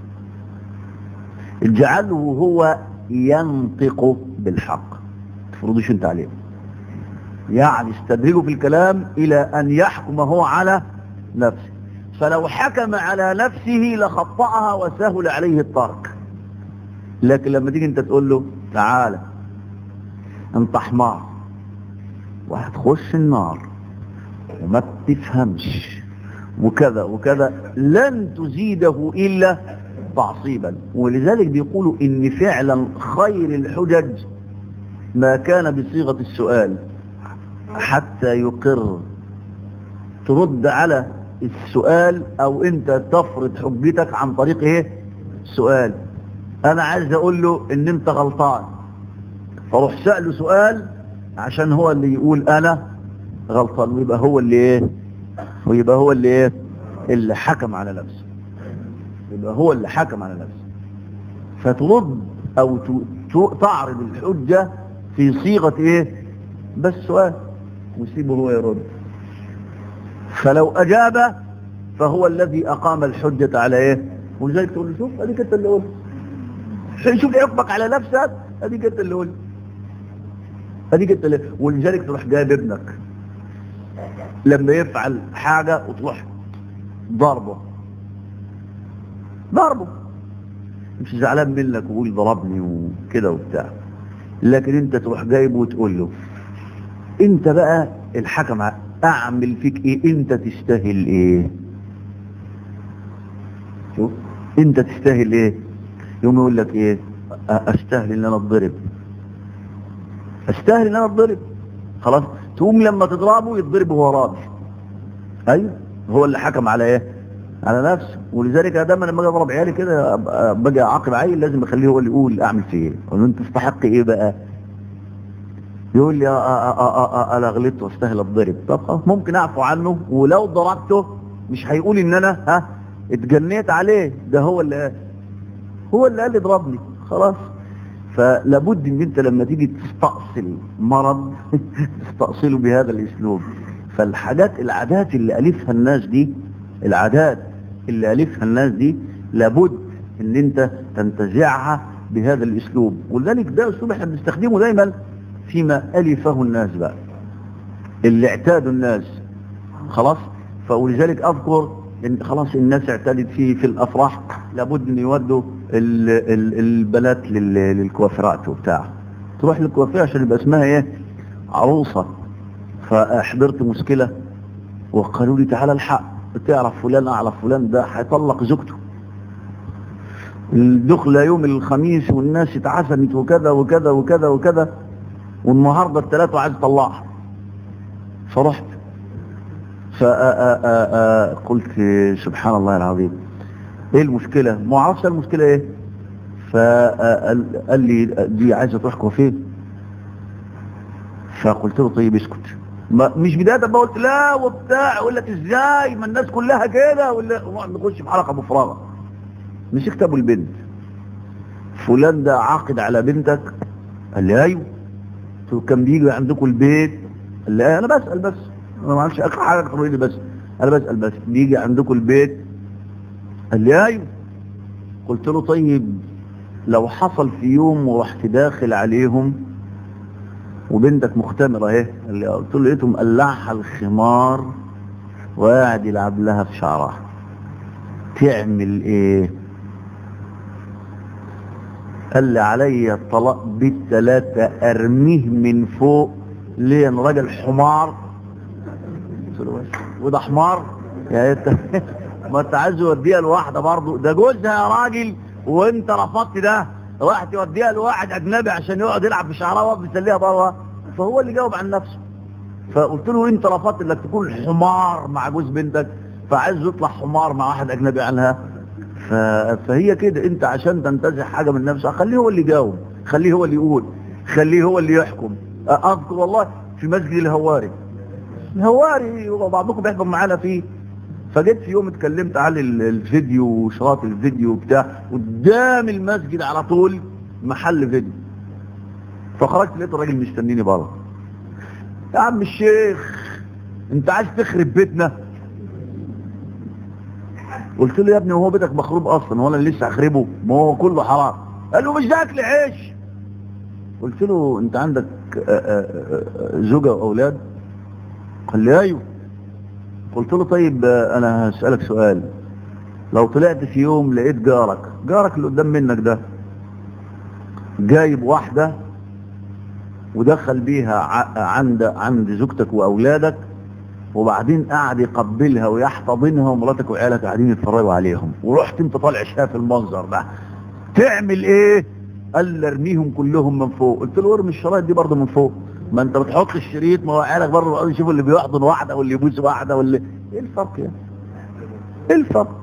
اجعله هو ينطق بالحق تفرضوش انت عليه يعني استدرجه في الكلام إلى أن يحكم هو على نفسه فلو حكم على نفسه لخطأها وسهل عليه الترك لكن لما تيجي انت تقول له تعالى انت حمار وهتخش النار وما بتفهمش وكذا وكذا لن تزيده إلا تعصيبا ولذلك بيقولوا إن فعلا خير الحجج ما كان بصيغة السؤال حتى يقر ترد على السؤال او انت تفرض حجتك عن طريق ايه سؤال انا عايز اقول له ان انت غلطان فروح سأله سؤال عشان هو اللي يقول انا غلطان ويبقى هو اللي ايه ويبقى هو اللي ايه اللي حكم على نفسه يبقى هو اللي حكم على نفسه فترد او تعرض الحجة في صيغة ايه بس سؤال ويسيبه هو يرد فلو أجاب فهو الذي أقام الحجة على إيه ولذلك تقول له شوف أديك أنت اللي قلت شوف حكمك على نفسك أديك أنت اللي قلت أديك أنت اللي ولذلك تروح جايب ابنك لما يفعل حاجة وتروح ضربه ضربه مش زعلان منك ويقول ضربني وكده وبتاع لكن انت تروح جايبه وتقول له انت بقى الحكم اعمل فيك ايه انت تستاهل ايه شوف انت تستاهل ايه يوم يقول لك ايه استاهل ان انا اتضرب استاهل ان انا اتضرب خلاص تقوم لما تضربه يتضرب وهو راضي ايوه هو اللي حكم على ايه على نفسه ولذلك دايما لما اجي اضرب عيالي كده باجي اعاقب عيل لازم اخليه هو اللي يقول اعمل فيه ايه اقول له انت تستحق ايه بقى يقول لي انا غلطت واستاهل اتضرب طب خلاص ممكن اعفو عنه ولو ضربته مش هيقول ان انا ها اتجنيت عليه ده هو اللي قال هو اللي قال لي اضربني خلاص فلابد ان انت لما تيجي تستأصل مرض تستأصله بهذا الاسلوب فالحاجات العادات اللي الفها الناس دي العادات اللي الفها الناس دي لابد ان انت تنتزعها بهذا الاسلوب ولذلك ده اسلوب احنا بنستخدمه دايما فيما ألفه الناس بقى اللي اعتادوا الناس خلاص فولذلك أذكر إن خلاص الناس اعتادت فيه في الأفراح لابد أن يودوا ال ال البنات للكوافرات وبتاع تروح للكوافير عشان يبقى اسمها ايه عروسة فحضرت مشكلة وقالوا لي تعالى الحق تعرف فلان أعرف فلان ده هيطلق زوجته الدخلة يوم الخميس والناس اتعزمت وكذا وكذا وكذا وكذا والنهاردة الثلاثة عايز اطلعها فرحت فقلت سبحان الله العظيم ايه المشكلة ما عرفش المشكلة ايه فقال لي دي عايزة تروح كوافيه فقلت له طيب اسكت مش بداية بقى قلت لا وبتاع اقول لك ازاي ما الناس كلها كده ولا نخش في حلقة مفرغة مسكت ابو البنت فلان ده عاقد على بنتك قال لي ايوه كان بيجي عندكم البيت قال لي انا بسأل بس انا ما اعرفش حاجه تقول لي بس انا بسأل بس بيجي عندكم البيت قال لي ايوه قلت له طيب لو حصل في يوم ورحت داخل عليهم وبنتك مختمرة اهي قال لي قلت له لقيته مقلعها الخمار وقاعد يلعب لها في شعرها تعمل ايه قال لي علي الطلاق بالثلاثة ارميه من فوق ليه انا راجل حمار قلت له بس وده حمار يعني انت ما انت عايز يوديها لواحده برضه ده جوزها يا راجل وانت رفضت ده راح توديها لواحد اجنبي عشان يقعد يلعب في شعرها وهو بيسليها بره فهو اللي جاوب عن نفسه فقلت له انت رفضت انك تكون حمار مع جوز بنتك فعايز يطلع حمار مع واحد اجنبي عنها ف... فهي كده انت عشان تنتزع حاجه من نفسك خليه هو اللي يجاوب خليه هو اللي يقول خليه هو اللي يحكم اذكر والله في مسجد الهواري الهواري وبعضكم بيحضر معانا فيه فجيت في يوم اتكلمت على ال- الفيديو وشراط الفيديو وبتاع قدام المسجد على طول محل فيديو فخرجت لقيت الراجل مستنيني بره يا عم الشيخ انت عايز تخرب بيتنا قلت له يا ابني هو بيتك مخروب اصلا ولا أنا لسه هخربه ما هو كله حرام قال له مش ده اكل عيش قلت له انت عندك آه، آه، آه، زوجة واولاد قال لي ايوه قلت له طيب آه، انا هسألك سؤال لو طلعت في يوم لقيت جارك جارك اللي قدام منك ده جايب واحدة ودخل بيها ع- عند عند زوجتك واولادك وبعدين قعد يقبلها ويحتضنها ومراتك وعيالك قاعدين يتفرجوا عليهم ورحت انت طالع شايف المنظر ده تعمل ايه قال لي ارميهم كلهم من فوق قلت له ارمي الشرايط دي برضه من فوق ما انت بتحط الشريط ما هو عيالك برضه بيقعدوا يشوفوا اللي بيحضن واحده واللي يبوس واحده واللي ايه الفرق يعني ايه الفرق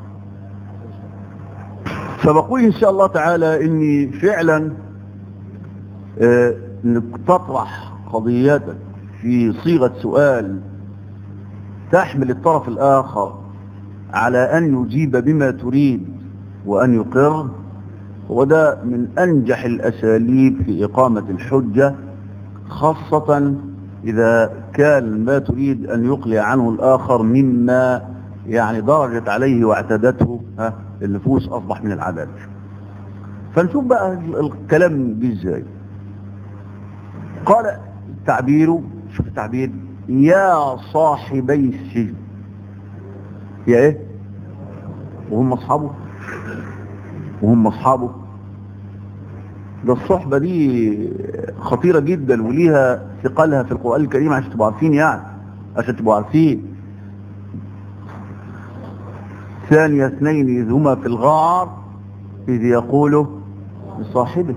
فبقول ان شاء الله تعالى اني فعلا آه، انك تطرح قضيتك في صيغه سؤال تحمل الطرف الآخر على أن يجيب بما تريد وأن يقر وده من أنجح الأساليب في إقامة الحجة خاصة إذا كان ما تريد أن يقلع عنه الآخر مما يعني درجت عليه واعتادته ها النفوس أصبح من العادات فنشوف بقى الكلام دي ازاي قال التعبير شوف التعبير يا صاحبي السجن يا ايه وهم اصحابه وهم اصحابه ده الصحبة دي خطيرة جدا وليها ثقلها في القرآن الكريم عشان تبقوا عارفين يعني عشان تبقوا عارفين ثاني اثنين إذ هما في الغار إذ يقول لصاحبه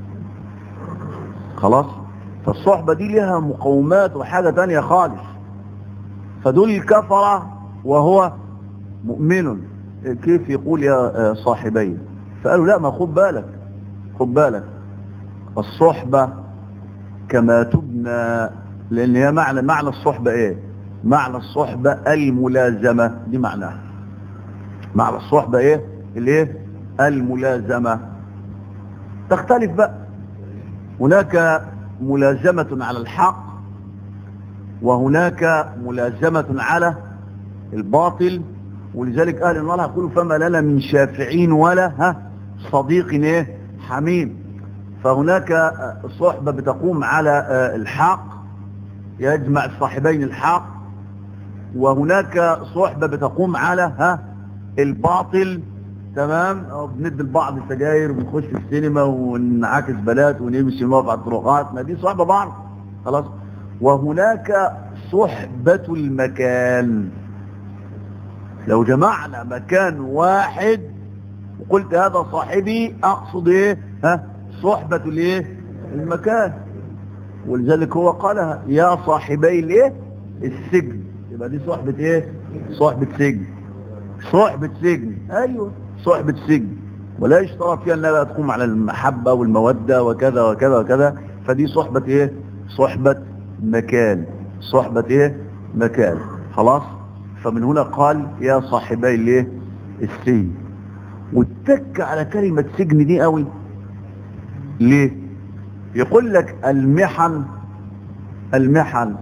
خلاص فالصحبة دي لها مقومات وحاجة تانية خالص فدول الكفرة وهو مؤمن كيف يقول يا صاحبي فقالوا لا ما خد بالك خد بالك الصحبة كما تبنى لان هي معنى معنى الصحبة ايه معنى الصحبة الملازمة دي معناها معنى الصحبة ايه الايه الملازمة تختلف بقى هناك ملازمة على الحق وهناك ملازمة على الباطل ولذلك أهل النار يقولوا فما لنا من شافعين ولا ها صديق ايه حميم فهناك صحبة بتقوم على الحق يجمع الصاحبين الحق وهناك صحبة بتقوم على ها الباطل تمام بندي لبعض السجاير ونخش في السينما ونعاكس بنات ونمشي نقف على الطرقات ما دي صحبة بعض خلاص وهناك صحبة المكان لو جمعنا مكان واحد وقلت هذا صاحبي اقصد ايه ها صحبة الايه المكان ولذلك هو قالها يا صاحبي الايه السجن يبقى دي صحبة ايه صحبة سجن صحبة سجن ايوه صحبة سجن ولا يشترط فيها انها تقوم على المحبة والمودة وكذا وكذا وكذا فدي صحبة ايه صحبة مكان صحبة ايه مكان خلاص فمن هنا قال يا صاحبي الايه السجن واتك على كلمة سجن دي قوي ليه يقول لك المحن المحن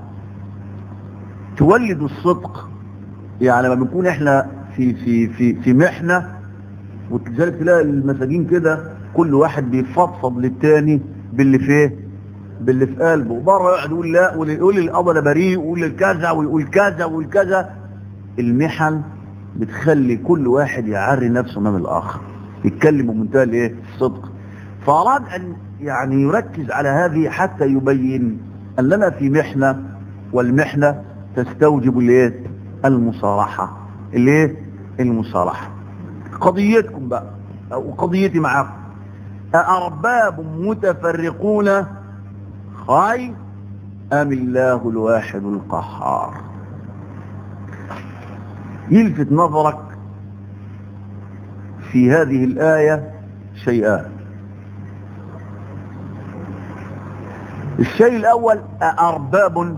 تولد الصدق يعني لما بنكون احنا في في في في محنه ولذلك تلاقي المساجين كده كل واحد بيفضفض للتاني باللي فيه باللي في قلبه وبره يقعد يقول لا ويقول القضى انا بريء ويقول الكذا ويقول كذا ويقول كذا المحن بتخلي كل واحد يعري نفسه امام الاخر يتكلم بمنتهى الايه الصدق فاراد ان يعني يركز على هذه حتى يبين أننا في محنة والمحنة تستوجب الايه المصارحة الايه المصارحة قضيتكم بقى أو قضيتي معاكم أأرباب متفرقون خير أم الله الواحد القهار يلفت نظرك في هذه الآية شيئان الشيء الأول أأرباب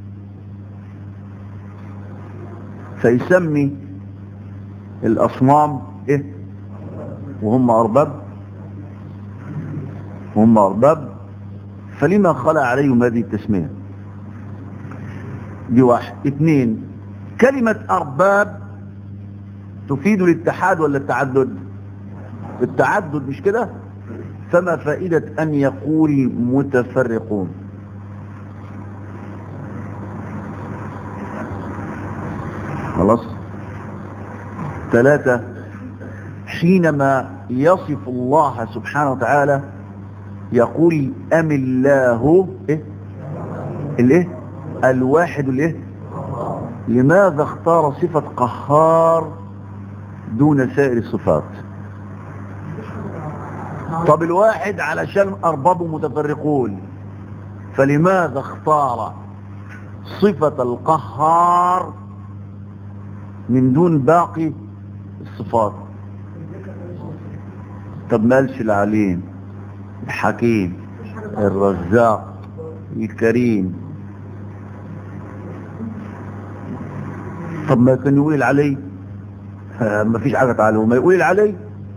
فيسمي الأصنام إيه وهم أرباب وهم أرباب فلما خلع عليهم هذه التسمية دي واحد اثنين كلمة أرباب تفيد الاتحاد ولا التعدد التعدد مش كده فما فائدة أن يقول متفرقون خلاص ثلاثة حينما يصف الله سبحانه وتعالى يقول أم الله إيه؟ الايه الواحد الايه لماذا اختار صفة قهار دون سائر الصفات طب الواحد علشان أربابه متفرقون فلماذا اختار صفة القهار من دون باقي الصفات طب مالش العليم الحكيم الرزاق الكريم طب ما كان يقول العلي ما فيش حاجة تعالى ما يقول العلي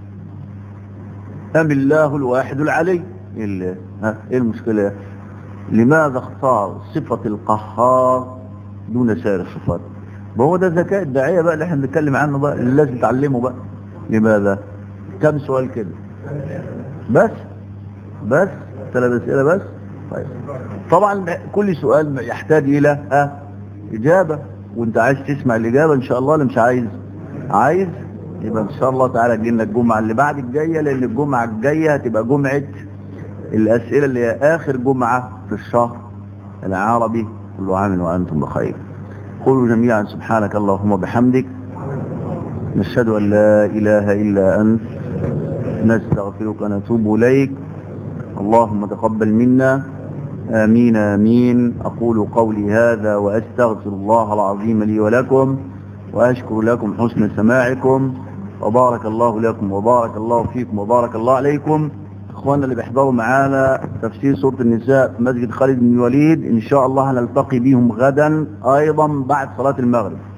أم الله الواحد العلي إيه ها ايه المشكلة لماذا اختار صفة القهار دون سائر الصفات ما هو ده ذكاء الداعية بقى اللي احنا بنتكلم عنه بقى اللي لازم تعلمه بقى لماذا كم سؤال كده بس بس ثلاث اسئله بس طيب طبعا كل سؤال يحتاج الى ها اجابه وانت عايز تسمع الاجابه ان شاء الله ولا مش عايز عايز يبقى ان شاء الله تعالى تجي لنا الجمعه اللي بعد الجايه لان الجمعه الجايه هتبقى جمعه الاسئله اللي هي اخر جمعه في الشهر العربي كل عام وانتم بخير قولوا جميعا سبحانك اللهم وبحمدك نشهد ان لا اله الا انت نستغفرك ونتوب اليك اللهم تقبل منا آمين آمين أقول قولي هذا وأستغفر الله العظيم لي ولكم وأشكر لكم حسن سماعكم وبارك الله لكم وبارك الله فيكم وبارك الله عليكم إخواننا اللي بيحضروا معانا تفسير سورة النساء في مسجد خالد بن الوليد إن شاء الله هنلتقي بهم غدا أيضا بعد صلاة المغرب